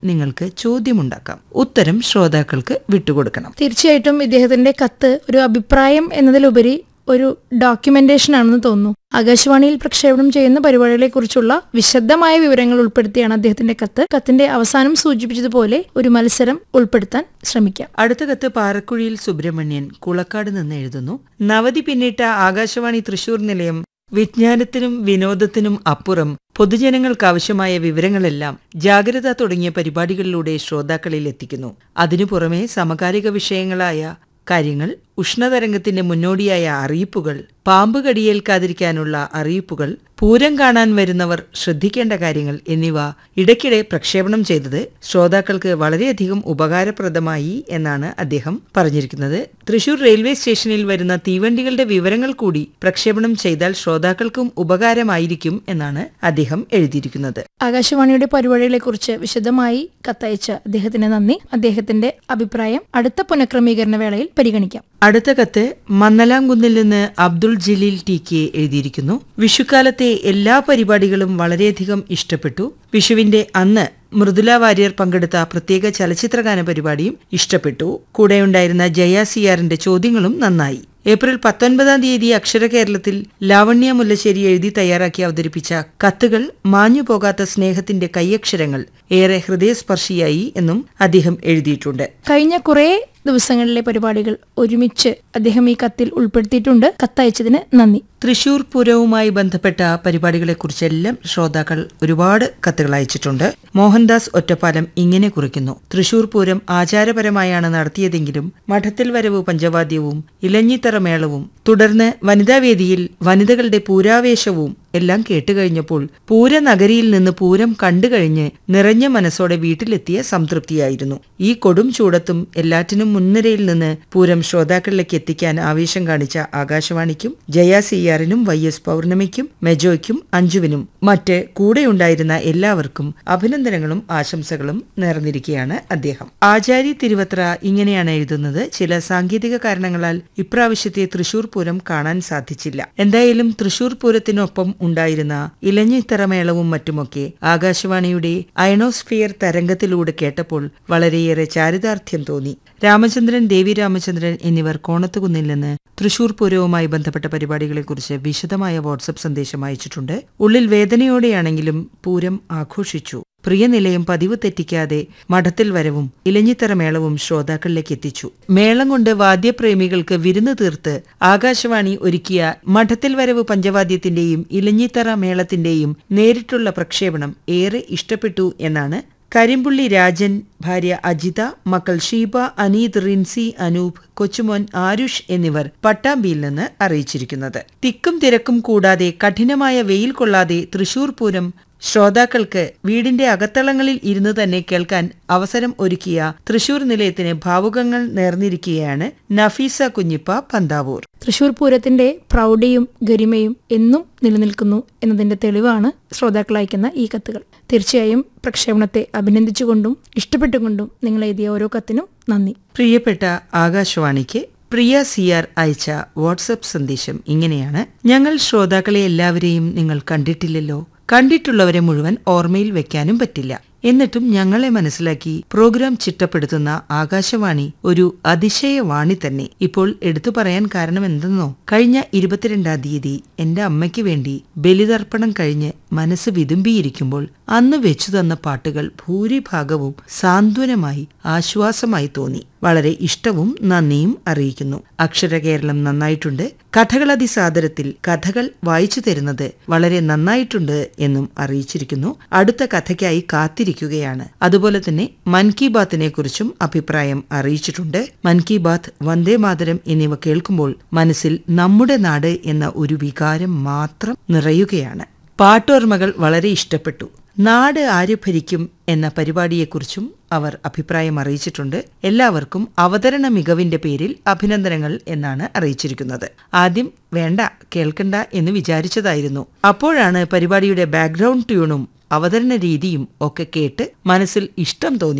നിങ്ങൾക്ക് ചോദ്യമുണ്ടാക്കാം ഉത്തരം ശ്രോതാക്കൾക്ക് വിട്ടുകൊടുക്കണം തീർച്ചയായിട്ടും ഇദ്ദേഹത്തിന്റെ കത്ത് ഒരു അഭിപ്രായം എന്നതിലുപരി ഒരു ഡോക്യുമെന്റേഷൻ ആണെന്ന് തോന്നുന്നു ആകാശവാണിയിൽ പ്രക്ഷേപണം ചെയ്യുന്ന പരിപാടികളെക്കുറിച്ചുള്ള വിശദമായ വിവരങ്ങൾ ഉൾപ്പെടുത്തിയാണ് അദ്ദേഹത്തിന്റെ കത്ത് കത്തിന്റെ അവസാനം സൂചിപ്പിച്ചതുപോലെ ഒരു മത്സരം ഉൾപ്പെടുത്താൻ ശ്രമിക്കാം അടുത്ത കത്ത് പാറക്കുഴിയിൽ സുബ്രഹ്മണ്യൻ കുളക്കാട് നിന്ന് എഴുതുന്നു നവതി പിന്നിട്ട ആകാശവാണി തൃശൂർ നിലയം വിജ്ഞാനത്തിനും വിനോദത്തിനും അപ്പുറം പൊതുജനങ്ങൾക്കാവശ്യമായ വിവരങ്ങളെല്ലാം ജാഗ്രത തുടങ്ങിയ പരിപാടികളിലൂടെ ശ്രോതാക്കളിൽ എത്തിക്കുന്നു അതിനു പുറമെ സമകാലിക വിഷയങ്ങളായ കാര്യങ്ങൾ ഉഷ്ണതരംഗത്തിന്റെ മുന്നോടിയായ അറിയിപ്പുകൾ പാമ്പ് കടിയേൽക്കാതിരിക്കാനുള്ള അറിയിപ്പുകൾ പൂരം കാണാൻ വരുന്നവർ ശ്രദ്ധിക്കേണ്ട കാര്യങ്ങൾ എന്നിവ ഇടയ്ക്കിടെ പ്രക്ഷേപണം ചെയ്തത് ശ്രോതാക്കൾക്ക് വളരെയധികം ഉപകാരപ്രദമായി എന്നാണ് അദ്ദേഹം പറഞ്ഞിരിക്കുന്നത് തൃശൂർ റെയിൽവേ സ്റ്റേഷനിൽ വരുന്ന തീവണ്ടികളുടെ വിവരങ്ങൾ കൂടി പ്രക്ഷേപണം ചെയ്താൽ ശ്രോതാക്കൾക്കും ഉപകാരമായിരിക്കും എന്നാണ് അദ്ദേഹം എഴുതിയിരിക്കുന്നത് ആകാശവാണിയുടെ പരിപാടികളെക്കുറിച്ച് വിശദമായി കത്തയച്ച അദ്ദേഹത്തിന് നന്ദി അദ്ദേഹത്തിന്റെ അഭിപ്രായം അടുത്ത പുനഃക്രമീകരണ വേളയിൽ പരിഗണിക്കാം അടുത്ത കത്ത് മന്നലാംകുന്നിൽ നിന്ന് അബ്ദുൾ ജലീൽ ടി കെ എഴുതിയിരിക്കുന്നു വിഷുക്കാലത്തെ എല്ലാ പരിപാടികളും വളരെയധികം ഇഷ്ടപ്പെട്ടു വിഷുവിന്റെ അന്ന് മൃദുല വാര്യർ പങ്കെടുത്ത പ്രത്യേക ചലച്ചിത്രഗാന പരിപാടിയും ഇഷ്ടപ്പെട്ടു കൂടെയുണ്ടായിരുന്ന ജയ സിയാറിന്റെ ചോദ്യങ്ങളും നന്നായി ഏപ്രിൽ പത്തൊൻപതാം തീയതി അക്ഷര കേരളത്തിൽ ലാവണ്യ മുല്ലശ്ശേരി എഴുതി തയ്യാറാക്കി അവതരിപ്പിച്ച കത്തുകൾ മാഞ്ഞു പോകാത്ത സ്നേഹത്തിന്റെ കൈയക്ഷരങ്ങൾ ഏറെ ഹൃദയസ്പർശിയായി എന്നും അദ്ദേഹം എഴുതിയിട്ടുണ്ട് കഴിഞ്ഞ കുറേ ദിവസങ്ങളിലെ പരിപാടികൾ ഒരുമിച്ച് അദ്ദേഹം ഈ കത്തിൽ ഉൾപ്പെടുത്തിയിട്ടുണ്ട് കത്തയച്ചതിന് നന്ദി തൃശൂർ പൂരവുമായി ബന്ധപ്പെട്ട പരിപാടികളെക്കുറിച്ചെല്ലാം ശ്രോതാക്കൾ ഒരുപാട് കത്തുകൾ അയച്ചിട്ടുണ്ട് മോഹൻദാസ് ഒറ്റപ്പാലം ഇങ്ങനെ കുറിക്കുന്നു തൃശൂർ പൂരം ആചാരപരമായാണ് നടത്തിയതെങ്കിലും മഠത്തിൽ വരവ് പഞ്ചവാദ്യവും ഇലഞ്ഞിത്തറ മേളവും തുടർന്ന് വനിതാവേദിയിൽ വനിതകളുടെ പൂരാവേശവും എല്ലാം കേട്ടുകഴിഞ്ഞപ്പോൾ പൂരനഗരിയിൽ നിന്ന് പൂരം കണ്ടുകഴിഞ്ഞ് നിറഞ്ഞ മനസ്സോടെ വീട്ടിലെത്തിയ സംതൃപ്തിയായിരുന്നു ഈ കൊടും ചൂടത്തും എല്ലാറ്റിനും മുൻനിരയിൽ നിന്ന് പൂരം ശ്രോതാക്കളിലേക്ക് എത്തിക്കാൻ ആവേശം കാണിച്ച ആകാശവാണിക്കും ജയ സിയാറിനും വൈ എസ് പൗർണമിക്കും മെജോയ്ക്കും അഞ്ജുവിനും മറ്റ് കൂടെയുണ്ടായിരുന്ന എല്ലാവർക്കും അഭിനന്ദനങ്ങളും ആശംസകളും നേർന്നിരിക്കുകയാണ് അദ്ദേഹം ആചാരി തിരുവത്ര ഇങ്ങനെയാണ് എഴുതുന്നത് ചില സാങ്കേതിക കാരണങ്ങളാൽ ഇപ്രാവശ്യത്തെ തൃശൂർ പൂരം കാണാൻ സാധിച്ചില്ല എന്തായാലും തൃശൂർ പൂരത്തിനൊപ്പം ഉണ്ടായിരുന്ന ഇലഞ്ഞിത്തറമേളവും മറ്റുമൊക്കെ ആകാശവാണിയുടെ അയണോസ്ഫിയർ തരംഗത്തിലൂടെ കേട്ടപ്പോൾ വളരെയേറെ ചാരിതാർത്ഥ്യം തോന്നി രാമചന്ദ്രൻ ദേവി രാമചന്ദ്രൻ എന്നിവർ കോണത്തുകുന്നിൽ നിന്ന് തൃശൂർ പൂരവുമായി ബന്ധപ്പെട്ട പരിപാടികളെക്കുറിച്ച് വിശദമായ വാട്സപ്പ് സന്ദേശം അയച്ചിട്ടുണ്ട് ഉള്ളിൽ വേദനയോടെയാണെങ്കിലും പൂരം ആഘോഷിച്ചു പ്രിയ നിലയം പതിവ് തെറ്റിക്കാതെ മഠത്തിൽ വരവും ഇലഞ്ഞിത്തറ മേളവും ശ്രോതാക്കളിലേക്ക് എത്തിച്ചു മേളം കൊണ്ട് വാദ്യപ്രേമികൾക്ക് വിരുന്ന് തീർത്ത് ആകാശവാണി ഒരുക്കിയ മഠത്തിൽ വരവ് പഞ്ചവാദ്യത്തിന്റെയും ഇലഞ്ഞിത്തറ മേളത്തിന്റെയും നേരിട്ടുള്ള പ്രക്ഷേപണം ഏറെ ഇഷ്ടപ്പെട്ടു എന്നാണ് കരിമ്പുള്ളി രാജൻ ഭാര്യ അജിത മക്കൾ ഷീബ അനീത് റിൻസി അനൂപ് കൊച്ചുമോൻ ആരുഷ് എന്നിവർ പട്ടാമ്പിയിൽ നിന്ന് അറിയിച്ചിരിക്കുന്നത് തിക്കും തിരക്കും കൂടാതെ കഠിനമായ വെയിൽ കൊള്ളാതെ തൃശൂർ പൂരം ശ്രോതാക്കൾക്ക് വീടിന്റെ അകത്തളങ്ങളിൽ ഇരുന്ന് തന്നെ കേൾക്കാൻ അവസരം ഒരുക്കിയ തൃശൂർ നിലയത്തിന് ഭാവുകങ്ങൾ നേർന്നിരിക്കുകയാണ് നഫീസ കുഞ്ഞിപ്പ പന്താവൂർ തൃശൂർ പൂരത്തിന്റെ പ്രൗഢിയും ഗരിമയും എന്നും നിലനിൽക്കുന്നു എന്നതിന്റെ തെളിവാണ് ശ്രോതാക്കൾ അയക്കുന്ന ഈ കത്തുകൾ തീർച്ചയായും പ്രക്ഷേപണത്തെ അഭിനന്ദിച്ചുകൊണ്ടും ഇഷ്ടപ്പെട്ടുകൊണ്ടും നിങ്ങൾ എഴുതിയ ഓരോ കത്തിനും നന്ദി പ്രിയപ്പെട്ട ആകാശവാണിക്ക് പ്രിയ സിയാർ അയച്ച വാട്സപ്പ് സന്ദേശം ഇങ്ങനെയാണ് ഞങ്ങൾ ശ്രോതാക്കളെ എല്ലാവരെയും നിങ്ങൾ കണ്ടിട്ടില്ലല്ലോ കണ്ടിട്ടുള്ളവരെ മുഴുവൻ ഓർമ്മയിൽ വെക്കാനും പറ്റില്ല എന്നിട്ടും ഞങ്ങളെ മനസ്സിലാക്കി പ്രോഗ്രാം ചിട്ടപ്പെടുത്തുന്ന ആകാശവാണി ഒരു അതിശയവാണി തന്നെ ഇപ്പോൾ എടുത്തു പറയാൻ കാരണം എന്തെന്നോ കഴിഞ്ഞ ഇരുപത്തിരണ്ടാം തീയതി എന്റെ അമ്മയ്ക്ക് വേണ്ടി ബലിതർപ്പണം കഴിഞ്ഞ് മനസ്സ് വിതുമ്പിയിരിക്കുമ്പോൾ അന്ന് വെച്ചു തന്ന പാട്ടുകൾ ഭൂരിഭാഗവും സാന്ത്വനമായി ആശ്വാസമായി തോന്നി വളരെ ഇഷ്ടവും നന്ദിയും അറിയിക്കുന്നു അക്ഷര കേരളം നന്നായിട്ടുണ്ട് കഥകളതിസാദരത്തിൽ കഥകൾ വായിച്ചു തരുന്നത് വളരെ നന്നായിട്ടുണ്ട് എന്നും അറിയിച്ചിരിക്കുന്നു അടുത്ത കഥയ്ക്കായി കാത്തിരിക്കുകയാണ് അതുപോലെ തന്നെ മൻ കി ബാത്തിനെ കുറിച്ചും അഭിപ്രായം അറിയിച്ചിട്ടുണ്ട് മൻ കി ബാത്ത് വന്ദേ മാതരം എന്നിവ കേൾക്കുമ്പോൾ മനസ്സിൽ നമ്മുടെ നാട് എന്ന ഒരു വികാരം മാത്രം നിറയുകയാണ് പാട്ടോർമ്മകൾ വളരെ ഇഷ്ടപ്പെട്ടു നാട് ആര് ഭരിക്കും എന്ന പരിപാടിയെക്കുറിച്ചും അവർ അഭിപ്രായം അറിയിച്ചിട്ടുണ്ട് എല്ലാവർക്കും അവതരണ മികവിന്റെ പേരിൽ അഭിനന്ദനങ്ങൾ എന്നാണ് അറിയിച്ചിരിക്കുന്നത് ആദ്യം വേണ്ട കേൾക്കണ്ട എന്ന് വിചാരിച്ചതായിരുന്നു അപ്പോഴാണ് പരിപാടിയുടെ ബാക്ക്ഗ്രൗണ്ട് ട്യൂണും അവതരണ രീതിയും ഒക്കെ കേട്ട് മനസ്സിൽ ഇഷ്ടം തോന്നിയത്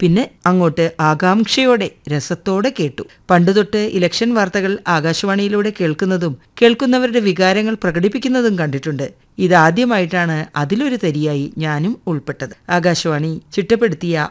പിന്നെ അങ്ങോട്ട് ആകാംക്ഷയോടെ രസത്തോടെ കേട്ടു പണ്ടുതൊട്ട് ഇലക്ഷൻ വാർത്തകൾ ആകാശവാണിയിലൂടെ കേൾക്കുന്നതും കേൾക്കുന്നവരുടെ വികാരങ്ങൾ പ്രകടിപ്പിക്കുന്നതും കണ്ടിട്ടുണ്ട് ഇതാദ്യമായിട്ടാണ് അതിലൊരു തരിയായി ഞാനും ഉൾപ്പെട്ടത് ആകാശവാണി ചിട്ടപ്പെടുത്തിയ